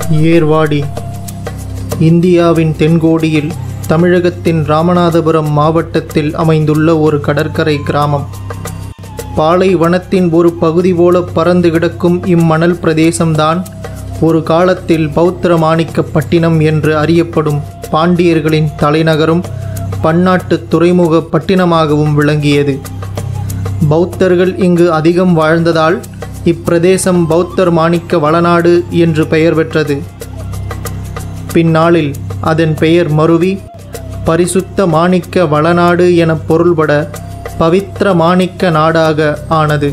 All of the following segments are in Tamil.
ஏர்வாடி இந்தியாவின் தென்கோடியில் தமிழகத்தின் ராமநாதபுரம் மாவட்டத்தில் அமைந்துள்ள ஒரு கடற்கரை கிராமம் பாலைவனத்தின் ஒரு பகுதி போல பறந்து கிடக்கும் இம்மணல் பிரதேசம்தான் ஒரு காலத்தில் பௌத்திர மாணிக்க பட்டினம் என்று அறியப்படும் பாண்டியர்களின் தலைநகரும் பன்னாட்டு துறைமுக பட்டினமாகவும் விளங்கியது பௌத்தர்கள் இங்கு அதிகம் வாழ்ந்ததால் இப்பிரதேசம் பௌத்தர் மாணிக்க வளநாடு என்று பெயர் பெற்றது பின்னாளில் அதன் பெயர் மருவி பரிசுத்த மாணிக்க வளநாடு என பொருள்பட பவித்திர மாணிக்க நாடாக ஆனது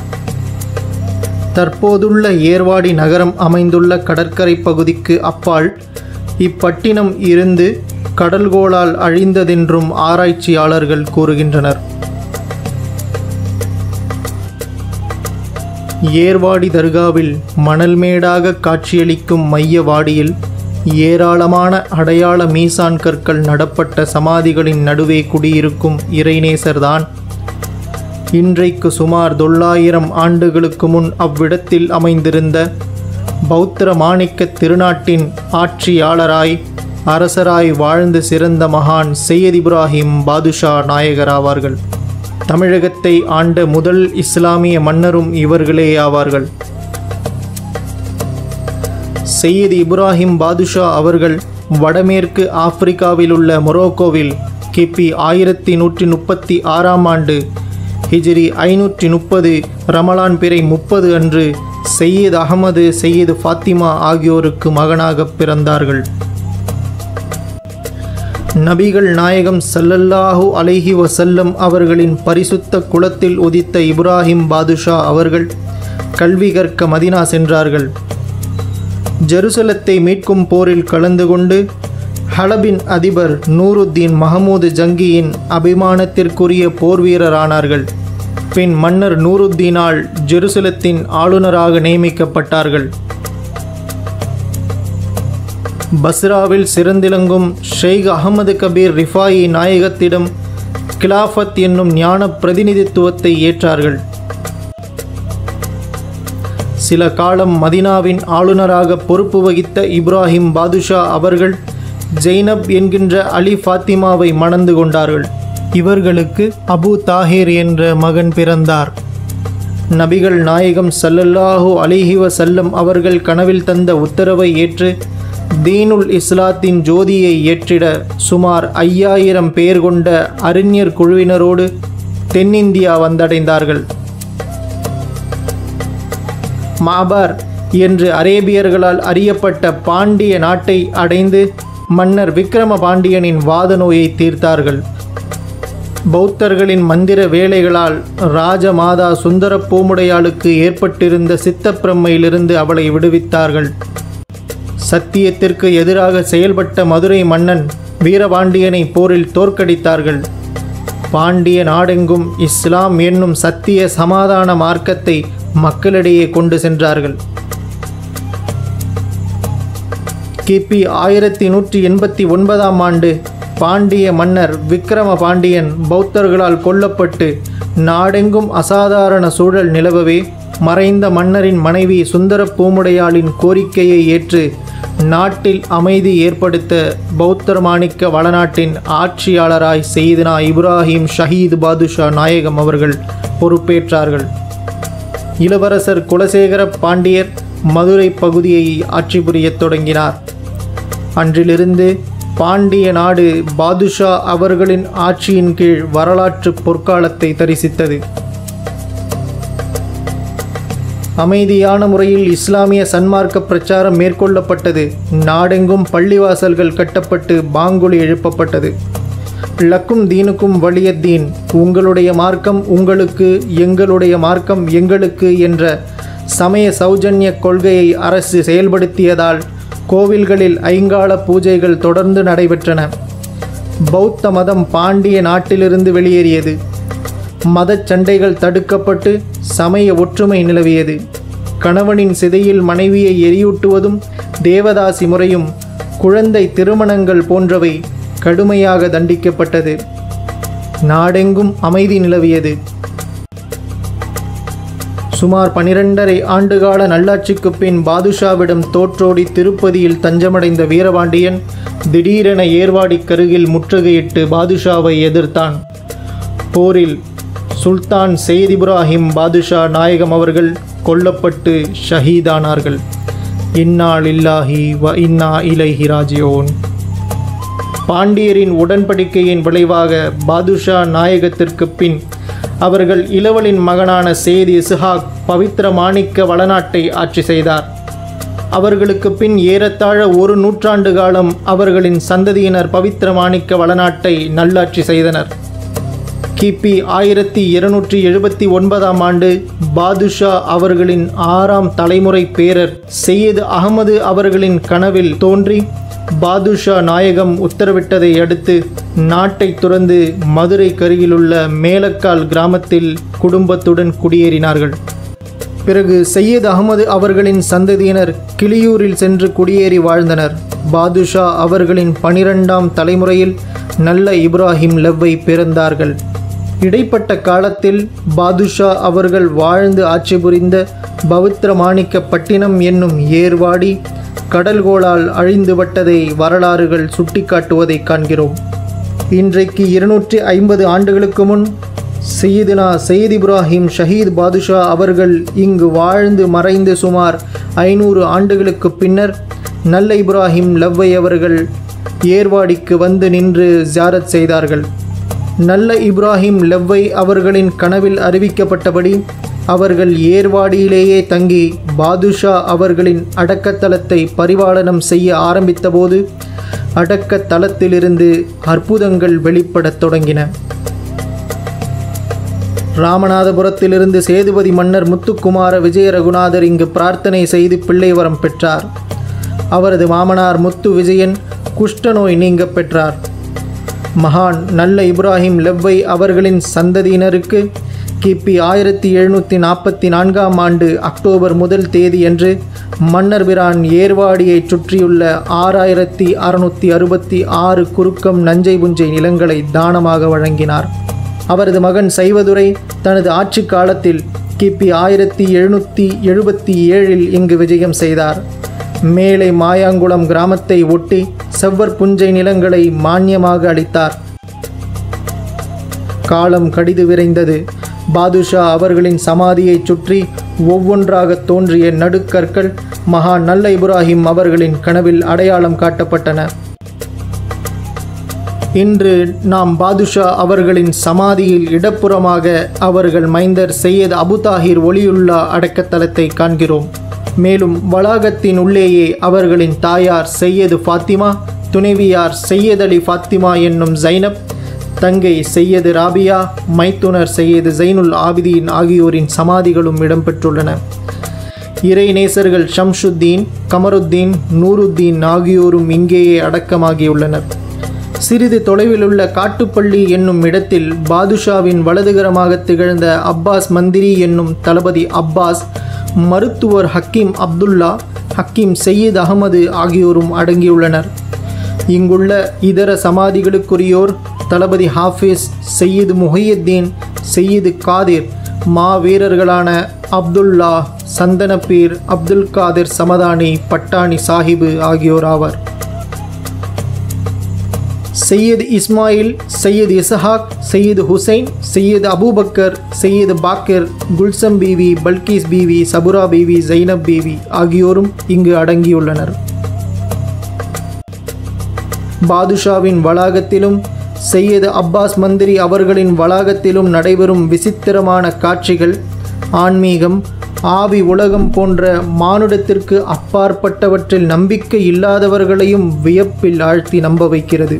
தற்போதுள்ள ஏர்வாடி நகரம் அமைந்துள்ள கடற்கரை பகுதிக்கு அப்பால் இப்பட்டினம் இருந்து கடல்கோளால் அழிந்ததென்றும் ஆராய்ச்சியாளர்கள் கூறுகின்றனர் ஏர்வாடி தர்காவில் மணல்மேடாக காட்சியளிக்கும் மைய வாடியில் ஏராளமான அடையாள மீசான் கற்கள் நடப்பட்ட சமாதிகளின் நடுவே குடியிருக்கும் இறைநேசர்தான் இன்றைக்கு சுமார் தொள்ளாயிரம் ஆண்டுகளுக்கு முன் அவ்விடத்தில் அமைந்திருந்த பௌத்திர மாணிக்க திருநாட்டின் ஆட்சியாளராய் அரசராய் வாழ்ந்து சிறந்த மகான் செய்யத் இப்ராஹிம் பாதுஷா நாயகர் ஆவார்கள் தமிழகத்தை ஆண்ட முதல் இஸ்லாமிய மன்னரும் இவர்களே ஆவார்கள் செய்யத் இப்ராஹிம் பாதுஷா அவர்கள் வடமேற்கு ஆப்பிரிக்காவில் உள்ள மொரோக்கோவில் கிபி ஆயிரத்தி நூற்றி முப்பத்தி ஆறாம் ஆண்டு ஹிஜ்ரி ஐநூற்றி முப்பது ரமலான் பிறை முப்பது அன்று செய்யத் அகமது செய்யத் ஃபாத்திமா ஆகியோருக்கு மகனாக பிறந்தார்கள் நபிகள் நாயகம் ஸல்லல்லாஹு அலைஹி வஸல்லம் அவர்களின் பரிசுத்த குலத்தில் உதித்த இப்ராஹிம் பாதுஷா அவர்கள் கல்வி கற்க மதினா சென்றார்கள் ஜெருசலத்தை மீட்கும் போரில் கலந்து கொண்டு ஹலபின் அதிபர் நூருத்தீன் மஹமூது ஜங்கியின் அபிமானத்திற்குரிய போர் வீரரானார்கள் பின் மன்னர் நூருத்தீனால் ஜெருசலத்தின் ஆளுநராக நியமிக்கப்பட்டார்கள் பஸ்ராவில் சிறந்திலங்கும் ஷெய்க் அகமது கபீர் ரிஃபாயி நாயகத்திடம் கிலாஃபத் என்னும் ஞான பிரதிநிதித்துவத்தை ஏற்றார்கள் சில காலம் மதினாவின் ஆளுநராக பொறுப்பு வகித்த இப்ராஹிம் பாதுஷா அவர்கள் ஜெய்னப் என்கின்ற அலி ஃபாத்திமாவை மணந்து கொண்டார்கள் இவர்களுக்கு அபு தாஹிர் என்ற மகன் பிறந்தார் நபிகள் நாயகம் ஸல்லல்லாஹு அலைஹி வஸல்லம் அவர்கள் கனவில் தந்த உத்தரவை ஏற்று தீனுல் இஸ்லாத்தின் ஜோதியை ஏற்றிட சுமார் ஐயாயிரம் பேர் கொண்ட அறிஞர் குழுவினரோடு தென்னிந்தியா வந்தடைந்தார்கள் மாபார் என்று அரேபியர்களால் அறியப்பட்ட பாண்டிய நாட்டை அடைந்து மன்னர் விக்ரம பாண்டியனின் வாத நோயை தீர்த்தார்கள் பௌத்தர்களின் மந்திர வேலைகளால் ராஜமாதா சுந்தர பூமுடையாளுக்கு ஏற்பட்டிருந்த சித்தப்பிரம்மையிலிருந்து அவளை விடுவித்தார்கள் சத்தியத்திற்கு எதிராக செயல்பட்ட மதுரை மன்னன் வீரபாண்டியனை போரில் தோற்கடித்தார்கள் பாண்டிய நாடெங்கும் இஸ்லாம் என்னும் சத்திய சமாதான மார்க்கத்தை மக்களிடையே கொண்டு சென்றார்கள் கிபி ஆயிரத்தி நூற்றி எண்பத்தி ஒன்பதாம் ஆண்டு பாண்டிய மன்னர் விக்கிரம பாண்டியன் பௌத்தர்களால் கொல்லப்பட்டு நாடெங்கும் அசாதாரண சூழல் நிலவவே மறைந்த மன்னரின் மனைவி சுந்தர பூமுடையாளின் கோரிக்கையை ஏற்று நாட்டில் அமைதி ஏற்படுத்த பௌத்தர் மாணிக்க வளநாட்டின் ஆட்சியாளராய் செய்தனா இப்ராஹிம் ஷஹீத் பாதுஷா நாயகம் அவர்கள் பொறுப்பேற்றார்கள் இளவரசர் குலசேகர பாண்டியர் மதுரை பகுதியை ஆட்சி புரியத் தொடங்கினார் அன்றிலிருந்து பாண்டிய நாடு பாதுஷா அவர்களின் ஆட்சியின் கீழ் வரலாற்று பொற்காலத்தை தரிசித்தது அமைதியான முறையில் இஸ்லாமிய சன்மார்க்க பிரச்சாரம் மேற்கொள்ளப்பட்டது நாடெங்கும் பள்ளிவாசல்கள் கட்டப்பட்டு பாங்குலி எழுப்பப்பட்டது லக்கும் தீனுக்கும் வலியத்தீன் உங்களுடைய மார்க்கம் உங்களுக்கு எங்களுடைய மார்க்கம் எங்களுக்கு என்ற சமய சௌஜன்ய கொள்கையை அரசு செயல்படுத்தியதால் கோவில்களில் ஐங்கால பூஜைகள் தொடர்ந்து நடைபெற்றன பௌத்த மதம் பாண்டிய நாட்டிலிருந்து வெளியேறியது மதச் சண்டைகள் தடுக்கப்பட்டு சமய ஒற்றுமை நிலவியது கணவனின் சிதையில் மனைவியை எரியூட்டுவதும் தேவதாசி முறையும் குழந்தை திருமணங்கள் போன்றவை கடுமையாக தண்டிக்கப்பட்டது நாடெங்கும் அமைதி நிலவியது சுமார் பனிரெண்டரை ஆண்டுகால நல்லாட்சிக்கு பின் பாதுஷாவிடம் தோற்றோடி திருப்பதியில் தஞ்சமடைந்த வீரபாண்டியன் திடீரென ஏர்வாடி கருகில் முற்றுகையிட்டு பாதுஷாவை எதிர்த்தான் போரில் சுல்தான் செயித் இப்ராஹிம் பாதுஷா நாயகம் அவர்கள் கொல்லப்பட்டு ஷஹீதானார்கள் இன்னா இல்லாஹி வ இன்னா இலைஹி ராஜியோன் பாண்டியரின் உடன்படிக்கையின் விளைவாக பாதுஷா நாயகத்திற்கு பின் அவர்கள் இளவலின் மகனான சேதி இசுஹாக் பவித்திர மாணிக்க வளநாட்டை ஆட்சி செய்தார் அவர்களுக்கு பின் ஏறத்தாழ ஒரு நூற்றாண்டு காலம் அவர்களின் சந்ததியினர் பவித்திர மாணிக்க வளநாட்டை நல்லாட்சி செய்தனர் கிபி ஆயிரத்தி இருநூற்றி எழுபத்தி ஒன்பதாம் ஆண்டு பாதுஷா அவர்களின் ஆறாம் தலைமுறை பேரர் செய்யது அகமது அவர்களின் கனவில் தோன்றி பாதுஷா நாயகம் உத்தரவிட்டதை அடுத்து நாட்டை துறந்து மதுரை கருகிலுள்ள மேலக்கால் கிராமத்தில் குடும்பத்துடன் குடியேறினார்கள் பிறகு சையத் அகமது அவர்களின் சந்ததியினர் கிளியூரில் சென்று குடியேறி வாழ்ந்தனர் பாதுஷா அவர்களின் பனிரெண்டாம் தலைமுறையில் நல்ல இப்ராஹிம் லவ்வை பிறந்தார்கள் இடைப்பட்ட காலத்தில் பாதுஷா அவர்கள் வாழ்ந்து ஆட்சி புரிந்த பவித்திர மாணிக்க பட்டினம் என்னும் ஏர்வாடி கடல்கோளால் அழிந்துவிட்டதை வரலாறுகள் சுட்டிக்காட்டுவதை காண்கிறோம் இன்றைக்கு இருநூற்றி ஐம்பது ஆண்டுகளுக்கு முன் சையீதுனா சையத் இப்ராஹிம் ஷஹீத் பாதுஷா அவர்கள் இங்கு வாழ்ந்து மறைந்து சுமார் ஐநூறு ஆண்டுகளுக்கு பின்னர் நல்ல இப்ராஹிம் லவ்வை அவர்கள் ஏர்வாடிக்கு வந்து நின்று ஜியாரத் செய்தார்கள் நல்ல இப்ராஹிம் லவ்வை அவர்களின் கனவில் அறிவிக்கப்பட்டபடி அவர்கள் ஏர்வாடியிலேயே தங்கி பாதுஷா அவர்களின் அடக்கத்தலத்தை பரிபாலனம் செய்ய ஆரம்பித்தபோது அடக்கத்தலத்திலிருந்து அற்புதங்கள் வெளிப்படத் தொடங்கின ராமநாதபுரத்திலிருந்து சேதுபதி மன்னர் முத்துக்குமார விஜய ரகுநாதர் இங்கு பிரார்த்தனை செய்து பிள்ளை வரம் பெற்றார் அவரது மாமனார் முத்து விஜயன் குஷ்டநோய் நீங்க பெற்றார் மகான் நல்ல இப்ராஹிம் லெவ்வை அவர்களின் சந்ததியினருக்கு கிபி ஆயிரத்தி எழுநூற்றி நாற்பத்தி நான்காம் ஆண்டு அக்டோபர் முதல் தேதியன்று மன்னர் பிரான் ஏர்வாடியைச் சுற்றியுள்ள ஆறாயிரத்தி அறுநூற்றி அறுபத்தி ஆறு குறுக்கம் நஞ்சை புஞ்சை நிலங்களை தானமாக வழங்கினார் அவரது மகன் சைவதுரை தனது ஆட்சி காலத்தில் கிபி ஆயிரத்தி எழுநூற்றி எழுபத்தி ஏழில் இங்கு விஜயம் செய்தார் மேலை மாயாங்குளம் கிராமத்தை ஒட்டி செவ்வர் புஞ்சை நிலங்களை மானியமாக அளித்தார் காலம் கடிது விரைந்தது பாதுஷா அவர்களின் சமாதியைச் சுற்றி ஒவ்வொன்றாக தோன்றிய நடுக்கற்கள் மகா நல்ல இப்ராஹிம் அவர்களின் கனவில் அடையாளம் காட்டப்பட்டன இன்று நாம் பாதுஷா அவர்களின் சமாதியில் இடப்புறமாக அவர்கள் மைந்தர் சையத் அபுதாஹிர் ஒளியுல்லா அடக்கத்தலத்தை காண்கிறோம் மேலும் வளாகத்தின் உள்ளேயே அவர்களின் தாயார் செய்யது ஃபாத்திமா துணைவியார் செய்யத் அலி ஃபாத்திமா என்னும் ஜைனப் தங்கை செய்யது ராபியா மைத்துனர் செய்யது ஜைனுல் ஆபிதீன் ஆகியோரின் சமாதிகளும் இடம்பெற்றுள்ளன இறை நேசர்கள் ஷம்ஷுத்தீன் கமருத்தீன் நூருத்தீன் ஆகியோரும் இங்கேயே அடக்கமாகியுள்ளனர் சிறிது தொலைவிலுள்ள காட்டுப்பள்ளி என்னும் இடத்தில் பாதுஷாவின் வலதுகரமாக திகழ்ந்த அப்பாஸ் மந்திரி என்னும் தளபதி அப்பாஸ் மருத்துவர் ஹக்கீம் அப்துல்லா ஹக்கீம் சையீத் அகமது ஆகியோரும் அடங்கியுள்ளனர் இங்குள்ள இதர சமாதிகளுக்குரியோர் தளபதி ஹாஃபிஸ் செய்யீது முஹையுத்தீன் செய்யீது காதிர் மா வீரர்களான அப்துல்லா சந்தனப்பீர் அப்துல் காதிர் சமதானி பட்டாணி சாஹிபு ஆகியோர் ஆவர் சையது இஸ்மாயில் சையது இசஹாக் சையது ஹுசைன் சையது அபூபக்கர் சையது பாக்கர் குல்சம் பீவி பல்கீஸ் பீவி சபுரா பீவி ஜைனப் பீவி ஆகியோரும் இங்கு அடங்கியுள்ளனர் பாதுஷாவின் வளாகத்திலும் செய்யது அப்பாஸ் மந்திரி அவர்களின் வளாகத்திலும் நடைபெறும் விசித்திரமான காட்சிகள் ஆன்மீகம் ஆவி உலகம் போன்ற மானுடத்திற்கு அப்பாற்பட்டவற்றில் நம்பிக்கை இல்லாதவர்களையும் வியப்பில் ஆழ்த்தி நம்ப வைக்கிறது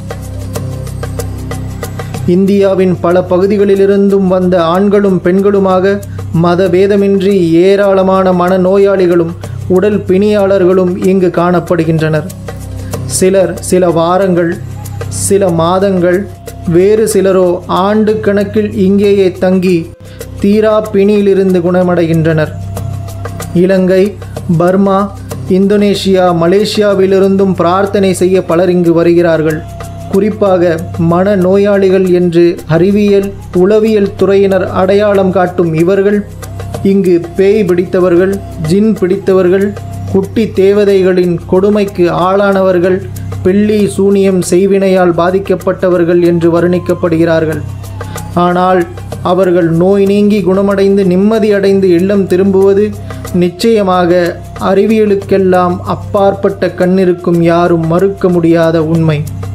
இந்தியாவின் பல பகுதிகளிலிருந்தும் வந்த ஆண்களும் பெண்களுமாக மதபேதமின்றி ஏராளமான மனநோயாளிகளும் உடல் பிணியாளர்களும் இங்கு காணப்படுகின்றனர் சிலர் சில வாரங்கள் சில மாதங்கள் வேறு சிலரோ ஆண்டு கணக்கில் இங்கேயே தங்கி தீரா பிணியிலிருந்து குணமடைகின்றனர் இலங்கை பர்மா இந்தோனேஷியா மலேசியாவிலிருந்தும் பிரார்த்தனை செய்ய பலர் இங்கு வருகிறார்கள் குறிப்பாக மன நோயாளிகள் என்று அறிவியல் உளவியல் துறையினர் அடையாளம் காட்டும் இவர்கள் இங்கு பேய் பிடித்தவர்கள் ஜின் பிடித்தவர்கள் குட்டி தேவதைகளின் கொடுமைக்கு ஆளானவர்கள் பில்லி சூனியம் செய்வினையால் பாதிக்கப்பட்டவர்கள் என்று வர்ணிக்கப்படுகிறார்கள் ஆனால் அவர்கள் நோய் நீங்கி குணமடைந்து நிம்மதியடைந்து இல்லம் திரும்புவது நிச்சயமாக அறிவியலுக்கெல்லாம் அப்பாற்பட்ட கண்ணிருக்கும் யாரும் மறுக்க முடியாத உண்மை